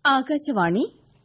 ആകാശവാണി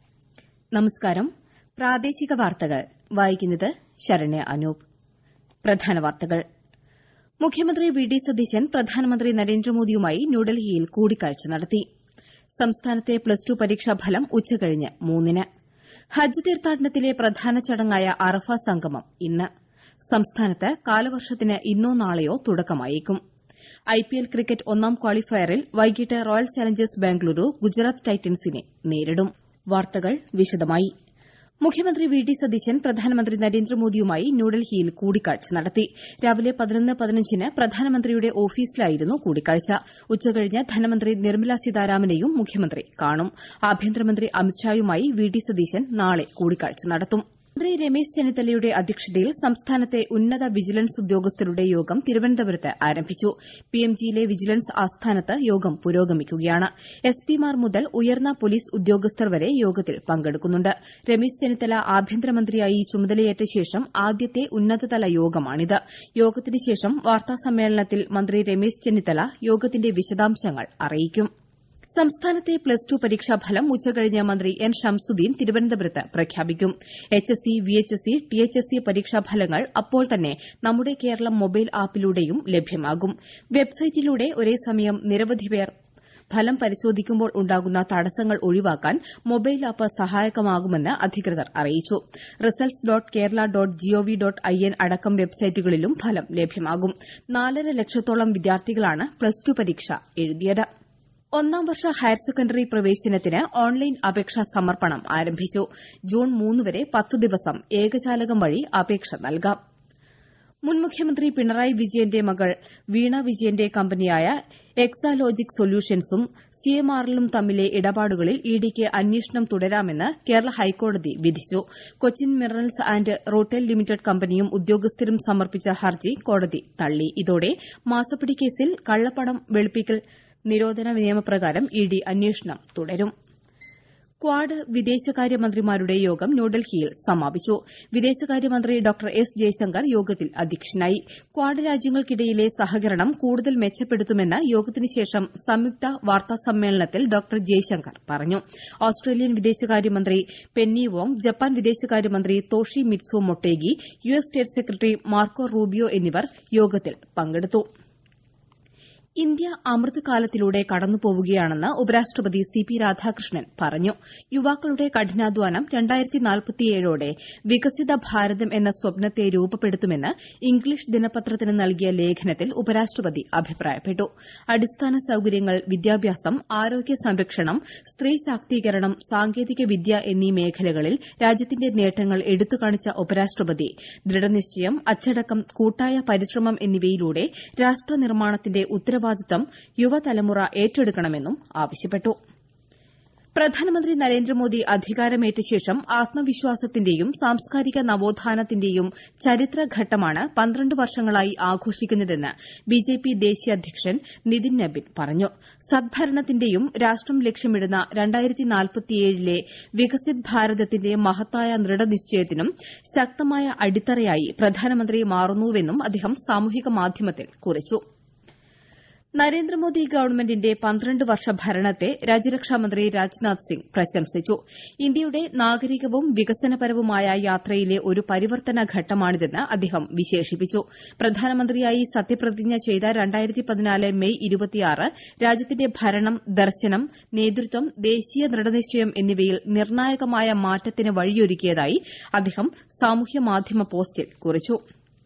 നമസ്കാരം പ്രാദേശിക വാർത്തകൾ വായിക്കുന്നത് ശരണ്യ അനൂപ് പ്രധാന വാർത്തകൾ മുഖ്യമന്ത്രി വി ഡി സതീശൻ പ്രധാനമന്ത്രി നരേന്ദ്രമോദിയുമായി ന്യൂഡൽഹിയിൽ കൂടിക്കാഴ്ച നടത്തി സംസ്ഥാനത്തെ പ്ലസ് ടു പരീക്ഷാഫലം ഉച്ചകഴിഞ്ഞ് മൂന്നിന് ഹജ്ജ് തീർത്ഥാടനത്തിലെ പ്രധാന ചടങ്ങായ അറഫ സംഗമം ഇന്ന് സംസ്ഥാനത്ത് കാലവർഷത്തിന് ഇന്നോ നാളെയോ തുടക്കമായേക്കും ഐപിഎൽ ക്രിക്കറ്റ് ഒന്നാം ക്വാളിഫയറിൽ വൈകിട്ട് റോയൽ ചലഞ്ചേഴ്സ് ബാംഗ്ലൂരു ഗുജറാത്ത് ടൈറ്റൻസിനെ നേരിടും വാർത്തകൾ വിശദമായി മുഖ്യമന്ത്രി വി ഡി സതീശൻ പ്രധാനമന്ത്രി നരേന്ദ്രമോദിയുമായി ന്യൂഡൽഹിയിൽ കൂടിക്കാഴ്ച നടത്തി രാവിലെ പതിനൊന്ന് പതിനഞ്ചിന് പ്രധാനമന്ത്രിയുടെ ഓഫീസിലായിരുന്നു കൂടിക്കാഴ്ച ഉച്ചകഴിഞ്ഞ് ധനമന്ത്രി നിർമ്മല സീതാരാമനെയും മുഖ്യമന്ത്രി കാണും ആഭ്യന്തരമന്ത്രി അമിത്ഷായുമായി വി ഡി സതീശൻ നാളെ കൂടിക്കാഴ്ച നടത്തും മന്ത്രി രമേശ് ചെന്നിത്തലയുടെ അധ്യക്ഷതയിൽ സംസ്ഥാനത്തെ ഉന്നത വിജിലൻസ് ഉദ്യോഗസ്ഥരുടെ യോഗം തിരുവനന്തപുരത്ത് ആരംഭിച്ചു പിഎംജിയിലെ വിജിലൻസ് ആസ്ഥാനത്ത് യോഗം പുരോഗമിക്കുകയാണ് എസ് പിമാർ മുതൽ ഉയർന്ന പോലീസ് ഉദ്യോഗസ്ഥർ വരെ യോഗത്തിൽ പങ്കെടുക്കുന്നുണ്ട് രമേശ് ചെന്നിത്തല ആഭ്യന്തരമന്ത്രിയായി ചുമതലയേറ്റ ശേഷം ആദ്യത്തെ ഉന്നതതല യോഗമാണിത് യോഗത്തിന് ശേഷം വാർത്താസമ്മേളനത്തിൽ മന്ത്രി രമേശ് ചെന്നിത്തല യോഗത്തിന്റെ വിശദാംശങ്ങൾ അറിയിക്കും സംസ്ഥാനത്തെ പ്ലസ് ടു പരീക്ഷാഫലം ഉച്ചകഴിഞ്ഞ് മന്ത്രി എൻ ഷംസുദ്ദീൻ തിരുവനന്തപുരത്ത് പ്രഖ്യാപിക്കും H S C V H S C T H S C പരീക്ഷാഫലങ്ങൾ അപ്പോൾ തന്നെ നമ്മുടെ കേരളം മൊബൈൽ ആപ്പിലൂടെയും ലഭ്യമാകും വെബ്സൈറ്റിലൂടെ ഒരേ സമയം നിരവധി പേർ ഫലം പരിശോധിക്കുമ്പോൾ ഉണ്ടാകുന്ന തടസ്സങ്ങൾ ഒഴിവാക്കാൻ മൊബൈൽ ആപ്പ് സഹായകമാകുമെന്ന് അധികൃതർ അറിയിച്ചു results dot Kerala dot G O V dot I N അടക്കം വെബ്സൈറ്റുകളിലും ഫലം ലഭ്യമാകും നാലര ലക്ഷത്തോളം വിദ്യാർത്ഥികളാണ് പ്ലസ് ടു പരീക്ഷ എഴുതിയത് ഒന്നാം വർഷ ഹയർ സെക്കൻഡറി പ്രവേശനത്തിന് ഓൺലൈൻ അപേക്ഷാ സമർപ്പണം ആരംഭിച്ചു ജൂൺ മൂന്ന് വരെ പത്തു ദിവസം ഏകജാലകം വഴി അപേക്ഷ നൽകാം മുൻ മുഖ്യമന്ത്രി പിണറായി വിജയന്റെ മകൾ വീണ വിജയന്റെ കമ്പനിയായ എക്സാലോജിക് സൊല്യൂഷൻസും സിഎംആർഎല്ലും തമ്മിലെ ഇടപാടുകളിൽ ഇഡിക്ക് അന്വേഷണം തുടരാമെന്ന് കേരള ഹൈക്കോടതി വിധിച്ചു Cochin Minerals and Rutile Limited കമ്പനിയും ഉദ്യോഗസ്ഥരും സമർപ്പിച്ച ഹർജി കോടതി തള്ളി ഇതോടെ മാസപ്പടി കേസിൽ കള്ളപ്പണം വെളുപ്പിക്കൽ നിരോധന നിയമപ്രകാരം ഇഡി അന്വേഷണം തുടരും ക്വാഡ് വിദേശകാര്യമന്ത്രിമാരുടെ യോഗം ന്യൂഡൽഹിയിൽ സമാപിച്ചു വിദേശകാര്യമന്ത്രി ഡോക്ടർ എസ് ജയശങ്കർ യോഗത്തിൽ അധ്യക്ഷനായി ക്വാഡ് രാജ്യങ്ങൾക്കിടയിലെ സഹകരണം കൂടുതൽ മെച്ചപ്പെടുത്തുമെന്ന് യോഗത്തിന് ശേഷം സംയുക്ത വാർത്താസമ്മേളനത്തിൽ ഡോക്ടർ ജയശങ്കർ പറഞ്ഞു ഓസ്ട്രേലിയൻ വിദേശകാര്യമന്ത്രി പെന്നി വോങ് ജപ്പാൻ വിദേശകാര്യമന്ത്രി Toshimitsu Motegi U S state secretary Marco Rubio എന്നിവർ യോഗത്തിൽ പങ്കെടുത്തു ഇന്ത്യ അമൃതകാലത്തിലൂടെ കടന്നുപോവുകയാണെന്ന് ഉപരാഷ്ട്രപതി സി പി രാധാകൃഷ്ണൻ പറഞ്ഞു യുവാക്കളുടെ കഠിനാധ്വാനം ോടെ വികസിത ഭാരതം എന്ന സ്വപ്നത്തെ രൂപപ്പെടുത്തുമെന്ന് ഇംഗ്ലീഷ് ദിനപത്രത്തിന് നൽകിയ ലേഖനത്തിൽ ഉപരാഷ്ട്രപതി അഭിപ്രായപ്പെട്ടു അടിസ്ഥാന സൌകര്യങ്ങൾ വിദ്യാഭ്യാസം ആരോഗ്യ സംരക്ഷണം സ്ത്രീ ശാക്തീകരണം സാങ്കേതിക വിദ്യ എന്നീ മേഖലകളിൽ രാജ്യത്തിന്റെ നേട്ടങ്ങൾ എടുത്തുകാണിച്ച ഉപരാഷ്ട്രപതി ദൃഢനിശ്ചയം അച്ചടക്കം കൂട്ടായ പരിശ്രമം എന്നിവയിലൂടെ രാഷ്ട്രനിർമ്മാണത്തിന്റെ ഉത്തരവാദിത്തം ഉത്തരവാദിത്തം യുവതലമുറ ഏറ്റെടുക്കണമെന്നും ആവശ്യപ്പെട്ടു പ്രധാനമന്ത്രി നരേന്ദ്രമോദി അധികാരമേറ്റ ശേഷം ആത്മവിശ്വാസത്തിന്റെയും സാംസ്കാരിക നവോത്ഥാനത്തിന്റെയും ചരിത്രഘട്ടമാണ് പന്ത്രണ്ട് വർഷങ്ങളായി ആഘോഷിക്കുന്നതെന്ന് ബിജെപി ദേശീയ അധ്യക്ഷൻ നിതിൻ നബിൻ പറഞ്ഞു സദ്ഭരണത്തിന്റെയും രാഷ്ട്രം ലക്ഷ്യമിടുന്ന ലെ വികസിത് ഭാരതത്തിന്റെ മഹത്തായ ദൃഢനിശ്ചയത്തിനും ശക്തമായ അടിത്തറയായി പ്രധാനമന്ത്രി മാറുന്നുവെന്നും അദ്ദേഹം സാമൂഹിക മാധ്യമത്തിൽ കുറിച്ചു നരേന്ദ്രമോദി ഗവൺമെന്റിന്റെ പന്ത്രണ്ട് വർഷ ഭരണത്തെ രാജ്യരക്ഷാമന്ത്രി രാജ്നാഥ് സിംഗ് പ്രശംസിച്ചു ഇന്ത്യയുടെ നാഗരികവും വികസനപരവുമായ യാത്രയിലെ ഒരു പരിവർത്തന ഘട്ടമാണിതെന്ന് അദ്ദേഹം വിശേഷിപ്പിച്ചു പ്രധാനമന്ത്രിയായി സത്യപ്രതിജ്ഞ ചെയ്ത മെയ് രാജ്യത്തിന്റെ ഭരണം ദർശനം നേതൃത്വം ദേശീയ ദൃഢനിശ്ചയം എന്നിവയിൽ നിർണായകമായ മാറ്റത്തിന് വഴിയൊരുക്കിയതായി അദ്ദേഹം സാമൂഹ്യമാധ്യമ പോസ്റ്റിൽ കുറിച്ചു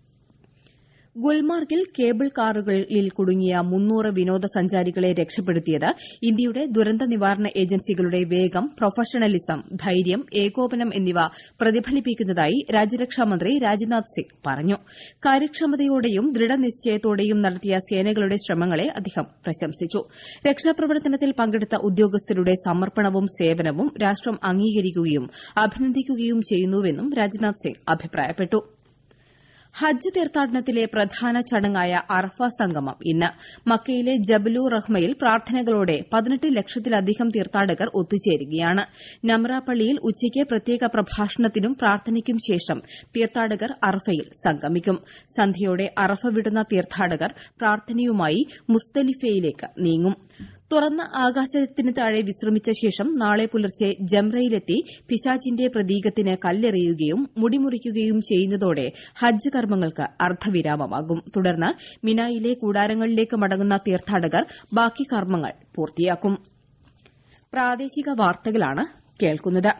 ഗുൽമാർഗിൽ കേബിൾ കാറുകളിൽ കുടുങ്ങിയ മുന്നൂറ് വിനോദസഞ്ചാരികളെ രക്ഷപ്പെടുത്തിയത് ഇന്ത്യയുടെ ദുരന്ത നിവാരണ ഏജൻസികളുടെ വേഗം പ്രൊഫഷണലിസം ധൈര്യം ഏകോപനം എന്നിവ പ്രതിഫലിപ്പിക്കുന്നതായി രാജ്യരക്ഷാമന്ത്രി രാജ്നാഥ് സിംഗ് പറഞ്ഞു കാര്യക്ഷമതയോടെയും ദൃഢനിശ്ചയത്തോടെയും നടത്തിയ സേനകളുടെ ശ്രമങ്ങളെ അദ്ദേഹം പ്രശംസിച്ചു രക്ഷാപ്രവർത്തനത്തിൽ പങ്കെടുത്ത ഉദ്യോഗസ്ഥരുടെ സമർപ്പണവും സേവനവും രാഷ്ട്രം അംഗീകരിക്കുകയും അഭിനന്ദിക്കുകയും ചെയ്യുന്നുവെന്നും രാജ്നാഥ് സിംഗ് അഭിപ്രായപ്പെട്ടു ഹജ്ജ് തീർത്ഥാടനത്തിലെ പ്രധാന ചടങ്ങായ അറഫ സംഗമം ഇന്ന് മക്കയിലെ ജബലു റഹ്മയിൽ പ്രാർത്ഥനകളോടെ പതിനെട്ട് ലക്ഷത്തിലധികം തീർത്ഥാടകർ ഒത്തുചേരുകയാണ് നമ്ര പള്ളിയിൽ ഉച്ചയ്ക്ക് പ്രത്യേക പ്രഭാഷണത്തിനും പ്രാർത്ഥനയ്ക്കും ശേഷം തീർത്ഥാടകർ അറഫയിൽ സംഗമിക്കും സന്ധ്യയോടെ അറഫ വിടുന്ന തീർത്ഥാടകർ പ്രാർത്ഥനയുമായി മുസ്തലിഫയിലേക്ക് നീങ്ങും തുറന്ന ആകാശത്തിന് താഴെ വിശ്രമിച്ച ശേഷം നാളെ പുലർച്ചെ ജംറയിലെത്തി പിശാചിന്റെ പ്രതീകത്തിന് കല്ലെറിയുകയും മുടിമുറിക്കുകയും ചെയ്യുന്നതോടെ ഹജ്ജ് കർമ്മങ്ങൾക്ക് അർദ്ധവിരാമമാകും തുടർന്ന് മിനായിലെ കൂടാരങ്ങളിലേക്ക് മടങ്ങുന്ന തീർത്ഥാടകർ ബാക്കി കർമ്മങ്ങൾ പൂർത്തിയാക്കും പ്രാദേശിക വാർത്തകളാണ് കേൾക്കുന്നത്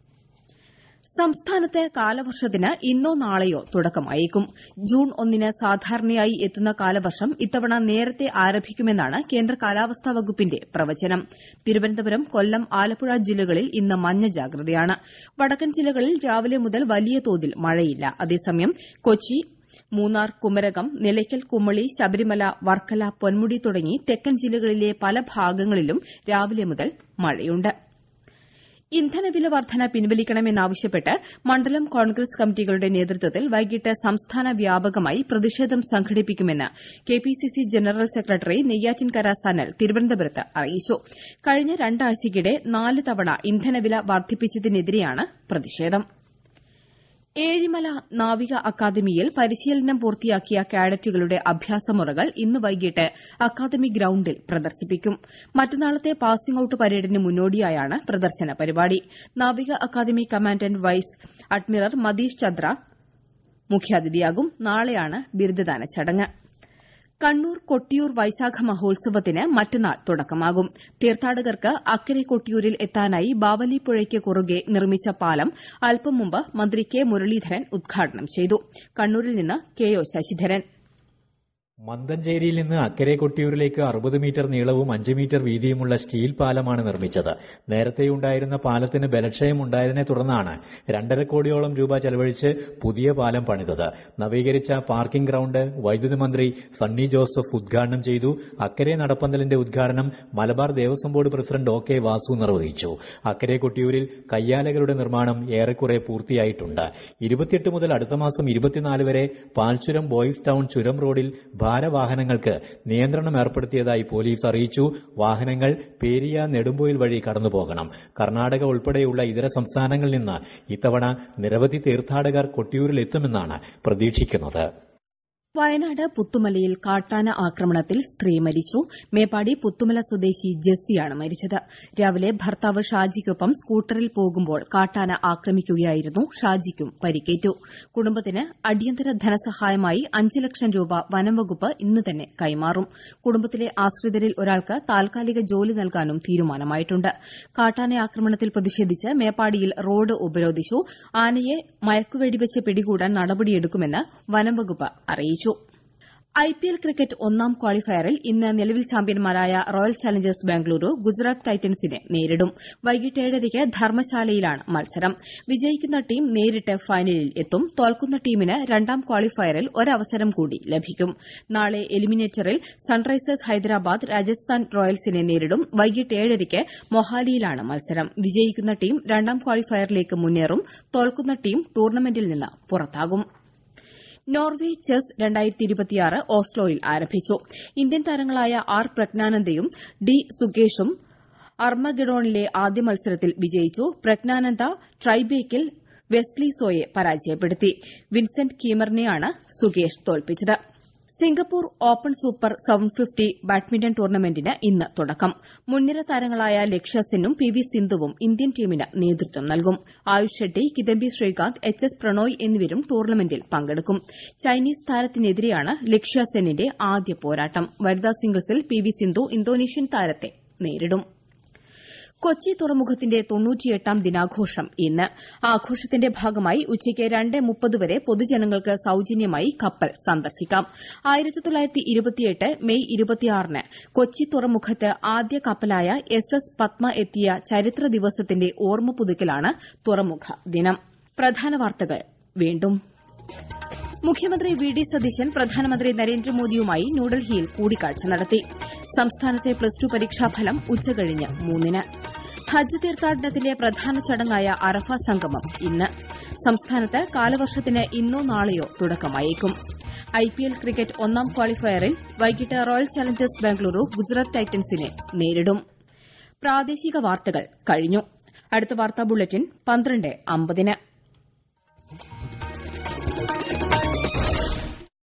സംസ്ഥാനത്ത് കാലവർഷത്തിന് ഇന്നോ നാളെയോ തുടക്കമായേക്കും ജൂൺ ഒന്നിന് സാധാരണയായി എത്തുന്ന കാലവർഷം ഇത്തവണ നേരത്തെ ആരംഭിക്കുമെന്നാണ് കേന്ദ്ര കാലാവസ്ഥാ വകുപ്പിന്റെ പ്രവചനം തിരുവനന്തപുരം കൊല്ലം ആലപ്പുഴ ജില്ലകളിൽ ഇന്ന് മഞ്ഞ ജാഗ്രതയാണ് വടക്കൻ ജില്ലകളിൽ രാവിലെ മുതൽ വലിയ തോതിൽ മഴയില്ല അതേസമയം കൊച്ചി മൂന്നാർ കുമരകം നിലയ്ക്കൽ കുമളി ശബരിമല വർക്കല പൊന്മുടി തുടങ്ങി തെക്കൻ ജില്ലകളിലെ പല ഭാഗങ്ങളിലും രാവിലെ മുതൽ മഴയുണ്ട് ഇന്ധനവില വർധന പിൻവലിക്കണമെന്നാവശ്യപ്പെട്ട് മണ്ഡലം കോൺഗ്രസ് കമ്മിറ്റികളുടെ നേതൃത്വത്തിൽ വൈകിട്ട് സംസ്ഥാന വ്യാപകമായി പ്രതിഷേധം സംഘടിപ്പിക്കുമെന്ന് KPCC general secretary Neyyattinkara Sanal തിരുവനന്തപുരത്ത് അറിയിച്ചു കഴിഞ്ഞ രണ്ടാഴ്ചയ്ക്കിടെ നാല് തവണ ഇന്ധനവില വർദ്ധിപ്പിച്ചതിനെതിരെയാണ് പ്രതിഷേധം ഏഴിമല നാവിക അക്കാദമിയിൽ പരിശീലനം പൂർത്തിയാക്കിയ കാഡറ്റുകളുടെ അഭ്യാസമുറകൾ ഇന്ന് വൈകിട്ട് അക്കാദമി ഗ്രൌണ്ടിൽ പ്രദർശിപ്പിക്കും മറ്റന്നാളത്തെ പാസിംഗ് ഔട്ട് പരേഡിന് മുന്നോടിയായാണ് പ്രദർശന പരിപാടി നാവിക academy commandant vice admiral Mathish Chandra മുഖ്യാതിഥിയാകും നാളെയാണ് ബിരുദദാന ചടങ്ങ് കണ്ണൂർ കൊട്ടിയൂർ വൈശാഖ മഹോത്സവത്തിന് മറ്റന്നാൾ തുടക്കമാകും തീർത്ഥാടകർക്ക് അക്കരെ കൊട്ടിയൂരിൽ എത്താനായി ബാവലിപ്പുഴയ്ക്ക് കുറുകെ നിർമ്മിച്ച പാലം അല്പം മുമ്പ് മന്ത്രി കെ മുരളീധരൻ ഉദ്ഘാടനം ചെയ്തു കണ്ണൂരിൽ നിന്ന് കെ ഒ ശശിധരൻ മന്തഞ്ചേരിയിൽ നിന്ന് അക്കരെ കൊട്ടിയൂരിലേക്ക് അറുപത് മീറ്റർ നീളവും അഞ്ച് മീറ്റർ വീതിയുമുള്ള സ്റ്റീൽ പാലമാണ് നിർമ്മിച്ചത് നേരത്തെയുണ്ടായിരുന്ന പാലത്തിന് ബലക്ഷയം ഉണ്ടായതിനെ തുടർന്നാണ് രണ്ടര കോടിയോളം രൂപ ചെലവഴിച്ച് പുതിയ പാലം പണിതത് നവീകരിച്ച പാർക്കിംഗ് ഗ്രൌണ്ട് വൈദ്യുതി മന്ത്രി സണ്ണി ജോസഫ് ഉദ്ഘാടനം ചെയ്തു അക്കരെ നടപ്പന്തലിന്റെ ഉദ്ഘാടനം Malabar Devaswom board president O K Vasu നിർവഹിച്ചു അക്കരെ കൊട്ടിയൂരിൽ കയ്യാലകളുടെ നിർമ്മാണം ഏറെക്കുറെ പൂർത്തിയായിട്ടുണ്ട് ഇരുപത്തിയെട്ട് മുതൽ അടുത്ത മാസം ഇരുപത്തിനാല് വരെ പാൽച്ചുരം ബോയ്സ് ടൌൺ ചുരം റോഡിൽ ഭാരവാഹനങ്ങൾക്ക് നിയന്ത്രണം ഏർപ്പെടുത്തിയതായി പോലീസ് അറിയിച്ചു വാഹനങ്ങൾ പേരിയ നെടുമ്പോയിൽ വഴി കടന്നുപോകണം കർണാടക ഉൾപ്പെടെയുള്ള ഇതര സംസ്ഥാനങ്ങളിൽ നിന്ന് ഇത്തവണ നിരവധി തീർത്ഥാടകർ കൊട്ടിയൂരിൽ എത്തുമെന്നാണ് പ്രതീക്ഷിക്കുന്നത് വയനാട് പുത്തുമലയിൽ കാട്ടാന ആക്രമണത്തിൽ സ്ത്രീ മരിച്ചു മേപ്പാടി പുത്തുമല സ്വദേശി ജെസ്സിയാണ് മരിച്ചത് രാവിലെ ഭർത്താവ് ഷാജിക്കൊപ്പം സ്കൂട്ടറിൽ പോകുമ്പോൾ കാട്ടാന ആക്രമിക്കുകയായിരുന്നു ഷാജിക്കും പരിക്കേറ്റു കുടുംബത്തിന് അടിയന്തര ധനസഹായമായി അഞ്ച് ലക്ഷം രൂപ വനംവകുപ്പ് ഇന്ന് തന്നെ കൈമാറും കുടുംബത്തിലെ ആശ്രിതരിൽ ഒരാൾക്ക് താൽക്കാലിക ജോലി നൽകാനും തീരുമാനമായിട്ടുണ്ട് കാട്ടാന ആക്രമണത്തിൽ പ്രതിഷേധിച്ച് മേപ്പാടിയിൽ റോഡ് ഉപരോധിച്ചു ആനയെ മയക്കുവെടിവെച്ച് പിടികൂടാൻ നടപടിയെടുക്കുമെന്ന് വനംവകുപ്പ് അറിയിച്ചു ഐപിഎൽ ക്രിക്കറ്റ് ഒന്നാം ക്വാളിഫയറിൽ ഇന്ന് നിലവിൽ ചാമ്പ്യന്മാരായ റോയൽ ചലഞ്ചേഴ്സ് ബാംഗ്ലൂരു ഗുജറാത്ത് ടൈറ്റൻസിനെ നേരിടും വൈകിട്ട് ഏഴരയ്ക്ക് ധർമ്മശാലയിലാണ് മത്സരം വിജയിക്കുന്ന ടീം നേരിട്ട് ഫൈനലിൽ എത്തും തോൽക്കുന്ന ടീമിന് രണ്ടാം ക്വാളിഫയറിൽ ഒരവസരം കൂടി ലഭിക്കും നാളെ എലിമിനേറ്ററിൽ സൺറൈസേഴ്സ് ഹൈദരാബാദ് രാജസ്ഥാൻ റോയൽസിനെ നേരിടും വൈകിട്ട് ഏഴരയ്ക്ക് മൊഹാലിയിലാണ് മത്സരം വിജയിക്കുന്ന ടീം രണ്ടാം ക്വാളിഫയറിലേക്ക് മുന്നേറും തോൽക്കുന്ന ടീം ടൂർണമെന്റിൽ നിന്ന് പുറത്താകും നോർവേ ചെസ് ഓസ്ലോയിൽ ആരംഭിച്ചു ഇന്ത്യൻ താരങ്ങളായ ആർ പ്രജ്ഞാനന്ദയും ഡി സുകേഷും അർമഗഡോണിലെ ആദ്യ മത്സരത്തിൽ വിജയിച്ചു പ്രജ്ഞാനന്ദ ട്രൈബേക്കിൽ വെസ്ലി സോയെ പരാജയപ്പെടുത്തി വിൻസെന്റ് കീമറിനെയാണ് സുകേഷ് തോൽപ്പിച്ചത് Singapore Open Super seven fifty badminton ടൂർണമെന്റിന് ഇന്ന് തുടക്കം മുൻനിര താരങ്ങളായ ലക്ഷ്യ സെന്നും പി വി സിന്ധുവും ഇന്ത്യൻ ടീമിന് നേതൃത്വം നൽകും ആയുഷ് ഷെട്ടി കിദംബി ശ്രീകാന്ത് എച്ച് എസ് പ്രണോയ് എന്നിവരും ടൂർണമെന്റിൽ പങ്കെടുക്കും ചൈനീസ് താരത്തിനെതിരെയാണ് ലക്ഷ്യ സെന്നിന്റെ ആദ്യ പോരാട്ടം വനിതാ സിംഗിൾസിൽ പി വി സിന്ധു ഇന്തോനേഷ്യൻ താരത്തെ നേരിടും കൊച്ചി തുറമുഖത്തിന്റെ തൊണ്ണൂറ്റിയെട്ടാം ദിനാഘോഷം ഇന്ന് ആഘോഷത്തിന്റെ ഭാഗമായി ഉച്ചയ്ക്ക് രണ്ട് മുപ്പത് വരെ പൊതുജനങ്ങൾക്ക് സൌജന്യമായി കപ്പൽ സന്ദർശിക്കാം ആയിരത്തി തൊള്ളായിരത്തി ഇരുപത്തിയെട്ട് മെയ് ഇരുപത്തിയാറിന് കൊച്ചി തുറമുഖത്ത് ആദ്യ കപ്പലായ എസ് എസ് പത്മ എത്തിയ ചരിത്ര ദിവസത്തിന്റെ ഓർമ്മ പുതുക്കലാണ് തുറമുഖ ദിനം പ്രധാന വാർത്തകൾ വീണ്ടും മുഖ്യമന്ത്രി വി ഡി സതീശൻ പ്രധാനമന്ത്രി നരേന്ദ്രമോദിയുമായി ന്യൂഡൽഹിയിൽ കൂടിക്കാഴ്ച നടത്തി സംസ്ഥാനത്തെ പ്ലസ് ടു പരീക്ഷാഫലം ഉച്ചകഴിഞ്ഞ് മൂന്നിന് ഹജ്ജ് തീർത്ഥാടനത്തിലെ പ്രധാന ചടങ്ങായ അറഫ സംഗമം ഇന്ന് സംസ്ഥാനത്ത് കാലവർഷത്തിന് ഇന്നോ നാളെയോ തുടക്കമായേക്കും ഐപിഎൽ ക്രിക്കറ്റ് ഒന്നാം ക്വാളിഫയറിൽ വൈകിട്ട് റോയൽ ചലഞ്ചേഴ്സ് ബാംഗ്ലൂരു ഗുജറാത്ത് ടൈറ്റൻസിനെ നേരിടും പ്രാദേശിക വാർത്തകൾ കഴിഞ്ഞു അടുത്ത വാർത്താ ബുള്ളറ്റിൻ പന്ത്രണ്ട് അമ്പതിന്